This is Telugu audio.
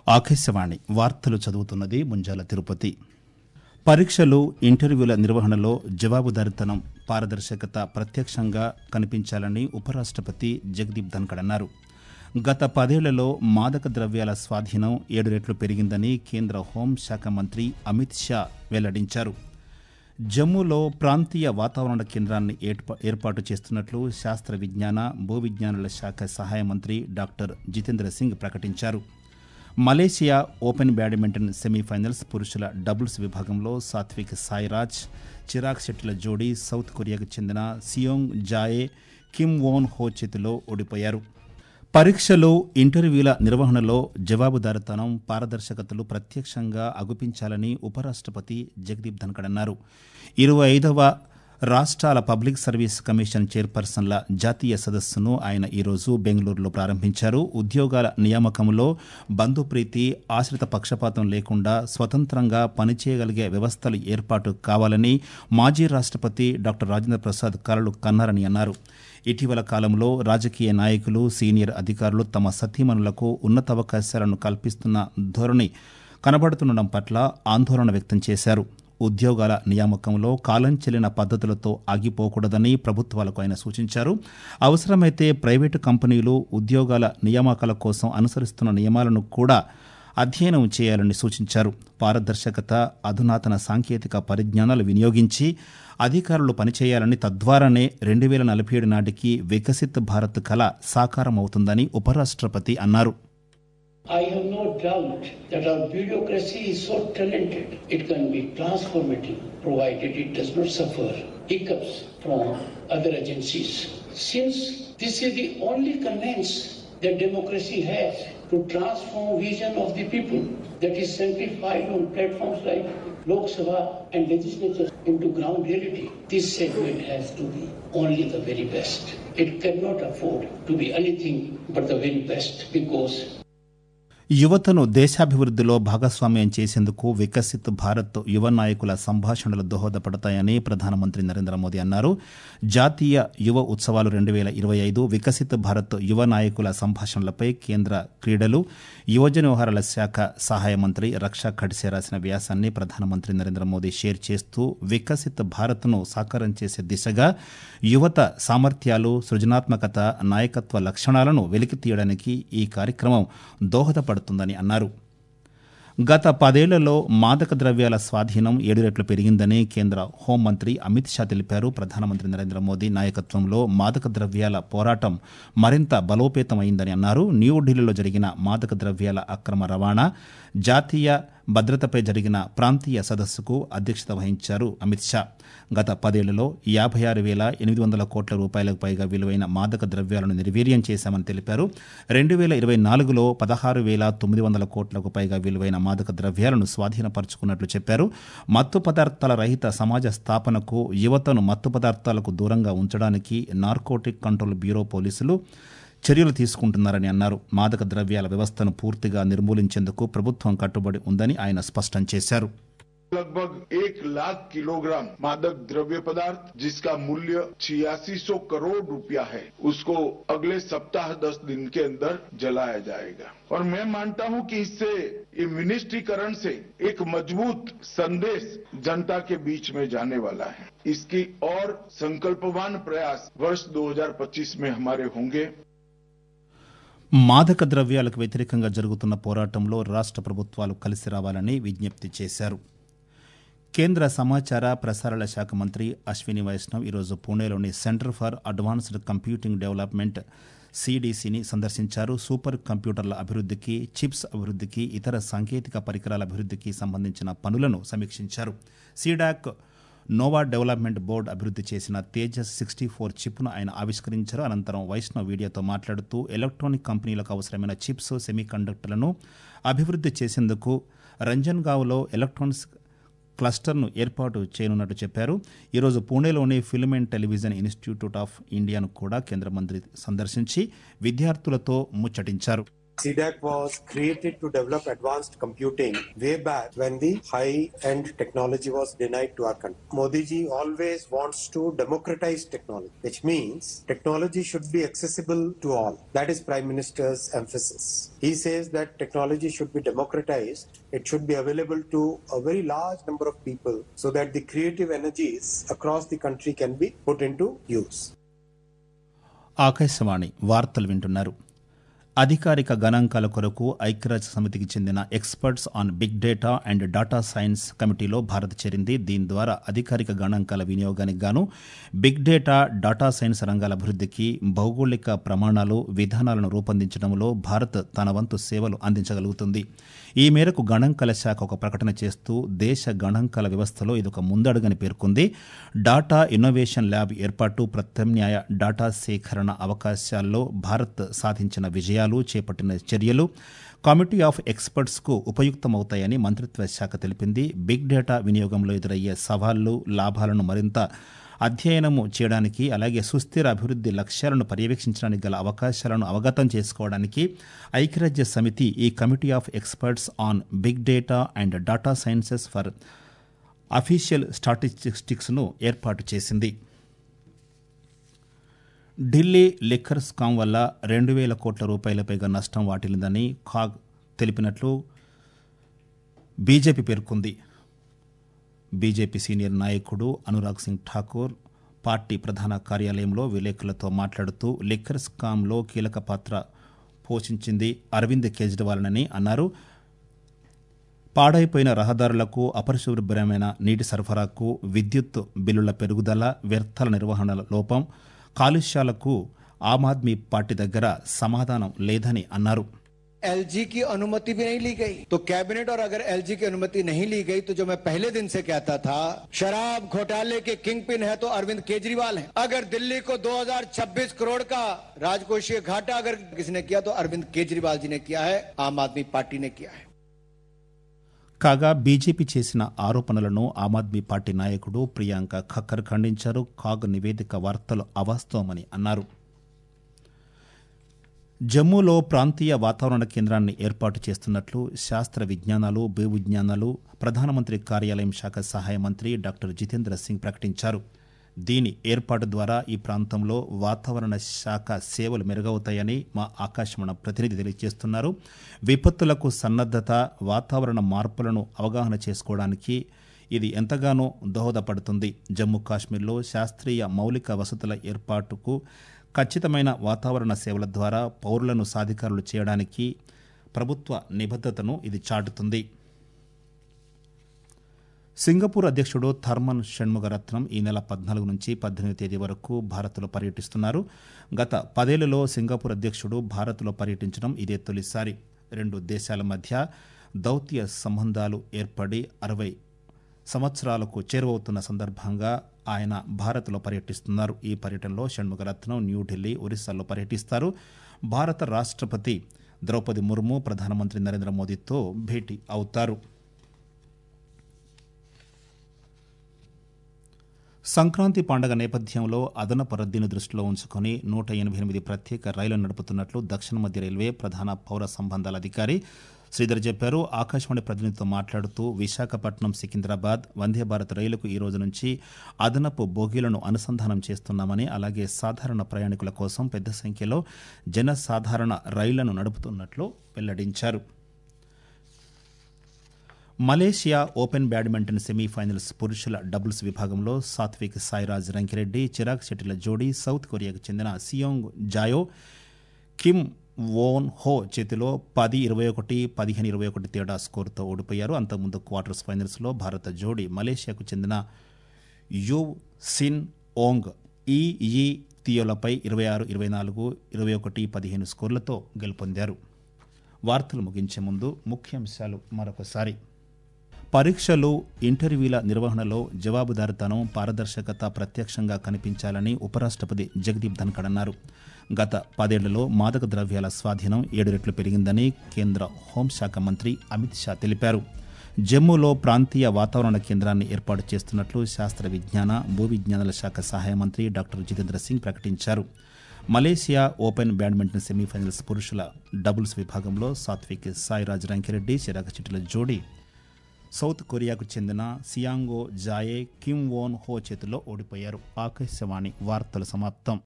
ఆకాశవాణి వార్తలు చదువుతున్నది ముంజాల తిరుపతి పరీక్షలు ఇంటర్వ్యూల నిర్వహణలో జవాబుదారితనం పారదర్శకత ప్రత్యక్షంగా కనిపించాలని ఉపరాష్ట్రపతి జగదీప్ ధన్కడ్ అన్నారు గత పదేళ్లలో మాదక ద్రవ్యాల స్వాధీనం ఏడు రెట్లు పెరిగిందని కేంద్ర హోంశాఖ మంత్రి అమిత్ షా వెల్లడించారు జమ్మూలో ప్రాంతీయ వాతావరణ కేంద్రాన్ని ఏర్పా- ఏర్పాటు చేస్తున్నట్లు శాస్త్ర విజ్ఞాన భూ విజ్ఞానాల శాఖ సహాయ మంత్రి డాక్టర్ జితేంద్ర సింగ్ ప్రకటించారు మలేషియా ఓపెన్ బ్యాడ్మింటన్ సెమీఫైనల్స్ పురుషుల డబుల్స్ విభాగంలో సాత్విక్ సాయిరాజ్ చిరాగ్ శెట్టిల జోడీ సౌత్ కొరియాకు చెందిన సియోంగ్ జాయే కిమ్ వోన్ హో చేతిలో ఓడిపోయారు పరీక్షలు ఇంటర్వ్యూల నిర్వహణలో జవాబుదారితనం పారదర్శకతలు ప్రత్యక్షంగా అగుపించాలని ఉపరాష్ట్రపతి జగదీప్ ధన్కడ్ అన్నారు ఇరవై ఐదవ రాష్ట్రాల పబ్లిక్ సర్వీస్ కమిషన్ చైర్పర్సన్ల జాతీయ సదస్సును ఆయన ఈరోజు బెంగళూరులో ప్రారంభించారు ఉద్యోగాల నియామకంలో బంధుప్రీతి ఆశ్రిత పక్షపాతం లేకుండా స్వతంత్రంగా పనిచేయగలిగే వ్యవస్థలు ఏర్పాటు కావాలని మాజీ రాష్ట్రపతి డాక్టర్ రాజేంద్ర ప్రసాద్ కలలు కన్నారని అన్నారు ఇటీవల కాలంలో రాజకీయ నాయకులు సీనియర్ అధికారులు తమ సతీమణులకు ఉన్నత అవకాశాలను కల్పిస్తున్న ధోరణి కనబడుతుండడం పట్ల ఆందోళన వ్యక్తం చేశారు ఉద్యోగాల నియామకంలో కాలం చెల్లిన పద్ధతులతో ఆగిపోకూడదని ప్రభుత్వాలకు ఆయన సూచించారు అవసరమైతే ప్రైవేటు కంపెనీలు ఉద్యోగాల నియామకాల కోసం అనుసరిస్తున్న నియమాలను కూడా అధ్యయనం చేయాలని సూచించారు పారదర్శకత అధునాతన సాంకేతిక పరిజ్ఞానాలు వినియోగించి అధికారులు పనిచేయాలని తద్వారానే రెండు వేల నలభై ఏడు నాటికి వికసిత్ భారత్ కళ సాకారమవుతుందని ఉపరాష్ట్రపతి అన్నారు I have no doubt that our bureaucracy is so talented, it can be transformative, provided it does not suffer hiccups from other agencies. Since this is the only conveyance that democracy has to transform vision of the people that is simplified on platforms like Lok Sabha and legislature into ground reality, this segment has to be only the very best. It cannot afford to be anything but the very best because యువతను దేశాభివృద్ధిలో భాగస్వామ్యం చేసేందుకు వికసిత్ భారత్ యువ నాయకుల సంభాషణలు దోహదపడతాయని ప్రధానమంత్రి నరేంద్ర మోదీ అన్నారు జాతీయ యువ ఉత్సవాలు రెండు వేల ఇరవై ఐదు వికసిత్ భారత్ యువ నాయకుల సంభాషణలపై కేంద్ర క్రీడలు యువజన వ్యవహారాల శాఖ సహాయ మంత్రి రక్షా ఖడ్సే రాసిన వ్యాసాన్ని ప్రధానమంత్రి నరేంద్ర మోదీ షేర్ చేస్తూ వికసిత్ భారత్ను సాకారం చేసే దిశగా యువత సామర్థ్యాలు సృజనాత్మకత నాయకత్వ లక్షణాలను వెలికి తీయడానికి ఈ కార్యక్రమం దోహదపడుతుందని అన్నారు గత పదేళ్లలో మాదక ద్రవ్యాల స్వాధీనం ఏడు రెట్లు పెరిగిందని కేంద్ర హోంమంత్రి అమిత్ షా తెలిపారు ప్రధానమంత్రి నరేంద్ర మోదీ నాయకత్వంలో మాదక ద్రవ్యాల పోరాటం మరింత బలోపేతమైందని అన్నారు న్యూఢిల్లీలో జరిగిన మాదక ద్రవ్యాల అక్రమ రవాణా జాతీయ భద్రతపై జరిగిన ప్రాంతీయ సదస్సుకు అధ్యక్షత వహించారు అమిత్ షా గత పదేళ్లలో యాభై ఆరు వేల ఎనిమిది వందల కోట్ల రూపాయలకు పైగా విలువైన మాదక ద్రవ్యాలను నిర్వీర్యం చేశామని తెలిపారు రెండు వేల ఇరవై నాలుగులో పదహారు వేల తొమ్మిది వందల కోట్లకు పైగా విలువైన మాదక ద్రవ్యాలను స్వాధీనపరుచుకున్నట్లు చెప్పారు మత్తు పదార్థాల రహిత సమాజ స్థాపనకు యువతను మత్తు పదార్థాలకు దూరంగా ఉంచడానికి నార్కోటిక్ కంట్రోల్ బ్యూరో పోలీసులు చర్యలు తీసుకుంటున్నారని అన్నారు మాదక ద్రవ్యాల వ్యవస్థను పూర్తిగా నిర్మూలించేందుకు ప్రభుత్వం కట్టుబడి ఉందని ఆయన స్పష్టం చేశారు लगभग एक लाख किलोग्राम मादक द्रव्य पदार्थ जिसका मूल्य छियासी सौ करोड़ रुपया है उसको अगले सप्ताह दस दिन के अंदर जलाया जाएगा और मैं मानता हूं कि इससे ये मिनिस्ट्रीकरण से एक मजबूत संदेश जनता के बीच में जाने वाला है इसकी और संकल्पवान प्रयास वर्ष 2025 में हमारे होंगे మాదక ద్రవ్యాలకు వ్యతిరేకంగా జరుగుతున్న పోరాటంలో రాష్ట్ర ప్రభుత్వాలు కలిసి రావాలని విజ్ఞప్తి చేశారు కేంద్ర సమాచార ప్రసారాల శాఖ మంత్రి అశ్విని వైష్ణవ్ ఈరోజు పూణేలోని centre for advanced computing development సిడిసిని సందర్శించారు సూపర్ కంప్యూటర్ల అభివృద్ధికి చిప్స్ అభివృద్ధికి ఇతర సాంకేతిక పరికరాల అభివృద్ధికి సంబంధించిన పనులను సమీక్షించారు సీడాక్ నోవా డెవలప్మెంట్ బోర్డు అభివృద్ధి చేసిన తేజస్ సిక్స్టీ ఫోర్ చిప్ను ఆయన ఆవిష్కరించారు అనంతరం వైష్ణవ్ మీడియాతో మాట్లాడుతూ ఎలక్ట్రానిక్ కంపెనీలకు అవసరమైన చిప్స్ సెమీకండక్టర్లను అభివృద్ధి చేసేందుకు రంజన్గావ్లో ఎలక్ట్రానిక్స్ క్లస్టర్ను ఏర్పాటు చేయనున్నట్టు చెప్పారు ఈరోజు పూణేలోని film and television institute of ఇండియాను కూడా కేంద్ర మంత్రి సందర్శించి విద్యార్థులతో ముచ్చటించారు CDAC was created to develop advanced computing way back when the high-end technology was denied to our country. Modi ji always wants to democratize technology, which means technology should be accessible to all. That is Prime Minister's emphasis. He says that technology should be democratized. It should be available to a very large number of people so that the creative energies across the country can be put into use. Akashvani వార్తలు వింటున్నారు అధికారిక గణాంకాల కొరకు ఐక్యరాజ్య సమితికి చెందిన experts on big data and data science కమిటీలో భారత్ చేరింది దీని ద్వారా అధికారిక గణాంకాల వినియోగానికి గాను బిగ్ డేటా డాటా సైన్స్ రంగాల అభివృద్ధికి భౌగోళిక ప్రమాణాలు విధానాలను రూపొందించడంలో భారత్ తన వంతు సేవలు అందించగలుగుతుంది ఈ మేరకు గణాంకాల శాఖ ఒక ప్రకటన చేస్తూ దేశ గణాంకాల వ్యవస్థలో ఇదొక ముందడుగని పేర్కొంది డాటా ఇన్నోవేషన్ ల్యాబ్ ఏర్పాటు ప్రత్యామ్నాయ డాటా సేకరణ అవకాశాల్లో భారత్ సాధించిన విజయాలు చేపట్టిన చర్యలు కమిటీ ఆఫ్ ఎక్స్పర్ట్స్కు ఉపయుక్తమవుతాయని మంత్రిత్వ శాఖ తెలిపింది బిగ్ డేటా వినియోగంలో ఎదురయ్యే సవాళ్లు లాభాలను మరింత అధ్యయనము చేయడానికి అలాగే సుస్థిర అభివృద్ధి లక్ష్యాలను పర్యవేక్షించడానికి గల అవకాశాలను అవగతం చేసుకోవడానికి ఐక్యరాజ్య సమితి ఈ committee of experts on big data and data sciences for official స్టాటిస్టిక్స్ను ఏర్పాటు చేసింది ఢిల్లీ లిక్కర్ స్కామ్ వల్ల రెండు వేల కోట్ల రూపాయల పైగా నష్టం వాటిల్లిందని కాగ్ తెలిపినట్లు బీజేపీ పేర్కొంది బీజేపీ సీనియర్ నాయకుడు అనురాగ్ సింగ్ ఠాకూర్ పార్టీ ప్రధాన కార్యాలయంలో విలేకరులతో మాట్లాడుతూ లిక్కర్ స్కామ్లో కీలక పాత్ర పోషించింది అరవింద్ కేజ్రీవాల్నని అన్నారు పాడైపోయిన రహదారులకు అపరిశుభ్రమైన నీటి సరఫరాకు విద్యుత్ బిల్లుల పెరుగుదల వ్యర్థాల నిర్వహణ లోపం కాలుష్యాలకు ఆమ్ ఆద్మీ పార్టీ దగ్గర సమాధానం లేదని అన్నారు एलजी की अनुमति भी नहीं ली गई तो कैबिनेट और अगर एलजी की अनुमति नहीं ली गई तो जो मैं पहले दिन से कहता था शराब घोटाले के किंग पिन है तो अरविंद केजरीवाल है अगर दिल्ली को 2026 करोड़ का राजकोषीय घाटा अगर किसने किया तो अरविंद केजरीवाल जी ने किया है आम आदमी पार्टी ने किया है కాగా బీజేపీ చేసిన ఆరోపణలను ఆమ్ ఆద్మీ పార్టీ నాయకుడు ప్రియాంక ఖక్కర్ ఖండించారు కాగ్ నివేదిక వార్తలు అవాస్తవమని అన్నారు జమ్మూలో ప్రాంతీయ వాతావరణ కేంద్రాన్ని ఏర్పాటు చేస్తున్నట్లు శాస్త్ర విజ్ఞానాలు భూ విజ్ఞానాలు ప్రధానమంత్రి కార్యాలయం శాఖ సహాయ మంత్రి డాక్టర్ జితేంద్ర సింగ్ ప్రకటించారు దీని ఏర్పాటు ద్వారా ఈ ప్రాంతంలో వాతావరణ శాఖ సేవలు మెరుగవుతాయని మా ఆకాశవాణి ప్రతినిధి తెలియజేస్తున్నారు విపత్తులకు సన్నద్దత వాతావరణ మార్పులను అవగాహన చేసుకోవడానికి ఇది ఎంతగానో దోహదపడుతుంది జమ్మూ కాశ్మీర్లో శాస్త్రీయ మౌలిక వసతుల ఏర్పాటుకు ఖచ్చితమైన వాతావరణ సేవల ద్వారా పౌరులను సాధికారులు చేయడానికి ప్రభుత్వ నిబద్ధతను ఇది చాటుతుంది సింగపూర్ అధ్యక్షుడు థర్మన్ షణ్ముగరత్నం ఈ నెల పద్నాలుగు నుంచి పద్దెనిమిది తేదీ వరకు భారత్లో పర్యటిస్తున్నారు గత పదేళ్లలో సింగపూర్ అధ్యక్షుడు భారత్లో పర్యటించడం ఇదే తొలిసారి రెండు దేశాల మధ్య దౌత్య సంబంధాలు ఏర్పడి అరవై సంవత్సరాలకు చేరువవుతున్న సందర్భంగా ఆయన భారత్లో పర్యటిస్తున్నారు ఈ పర్యటనలో షణ్ముగరత్నం న్యూఢిల్లీ ఒరిస్సాలో పర్యటిస్తారు భారత రాష్ట్రపతి ద్రౌపది ముర్ము ప్రధానమంత్రి నరేంద్ర మోదీతో భేటీ అవుతారు సంక్రాంతి పండగ నేపథ్యంలో అదనపు రద్దీని దృష్టిలో ఉంచుకొని నూట ఎనభై ఎనిమిది ప్రత్యేక రైళ్లు నడుపుతున్నట్లు దక్షిణ మధ్య రైల్వే ప్రధాన పౌర సంబంధాల అధికారి శ్రీధర్ చెప్పారు ఆకాశవాణి ప్రతినిధితో మాట్లాడుతూ విశాఖపట్నం సికింద్రాబాద్ వందే భారత్ రైలుకు ఈ రోజు నుంచి అదనపు బోగీలను అనుసంధానం చేస్తున్నామని అలాగే సాధారణ ప్రయాణికుల కోసం పెద్ద సంఖ్యలో జనసాధారణ రైళ్లను నడుపుతున్నట్లు వెల్లడించారు మలేషియా ఓపెన్ బ్యాడ్మింటన్ సెమీఫైనల్స్ పురుషుల డబుల్స్ విభాగంలో సాత్విక్ సాయిరాజ్ రంకిరెడ్డి చిరాగ్ శెట్టిల జోడీ సౌత్ కొరియాకు చెందిన సియోంగ్ జాయో కిమ్ వోన్ హో చేతిలో పది ఇరవై ఒకటి పదిహేను ఇరవై ఒకటి తేడా స్కోరుతో ఓడిపోయారు అంతకుముందు క్వార్టర్స్ ఫైనల్స్లో భారత జోడీ మలేషియాకు చెందిన యు సిన్ ఓంగ్ ఈఈ తియోలపై ఇరవై ఆరు ఇరవై నాలుగు ఇరవై ఒకటి పదిహేను స్కోర్లతో గెలుపొందారు వార్తలు ముగించే ముందు ముఖ్యాంశాలు మరొకసారి పరీక్షలు ఇంటర్వ్యూల నిర్వహణలో జవాబుదారితనం పారదర్శకత ప్రత్యక్షంగా కనిపించాలని ఉపరాష్ట్రపతి జగదీప్ ధన్కడ్ అన్నారు గత పదేళ్లలో మాదక ద్రవ్యాల స్వాధీనం ఏడు రెట్లు పెరిగిందని కేంద్ర హోంశాఖ మంత్రి అమిత్ షా తెలిపారు జమ్మూలో ప్రాంతీయ వాతావరణ కేంద్రాన్ని ఏర్పాటు చేస్తున్నట్లు శాస్త్ర విజ్ఞాన భూ విజ్ఞానాల శాఖ సహాయ మంత్రి డాక్టర్ జితేంద్ర సింగ్ ప్రకటించారు మలేసియా ఓపెన్ బ్యాడ్మింటన్ సెమీఫైనల్స్ పురుషుల డబుల్స్ విభాగంలో సాత్విక్ సాయిరాజ్ రంకిరెడ్డి చిరాగ చిట్టుల జోడీ సౌత్ కొరియాకు చెందిన సియాంగో జాయే కిమ్ వోన్ హో చేతిలో ఓడిపోయారు ఆకాశవాణి వార్తలు సమాప్తం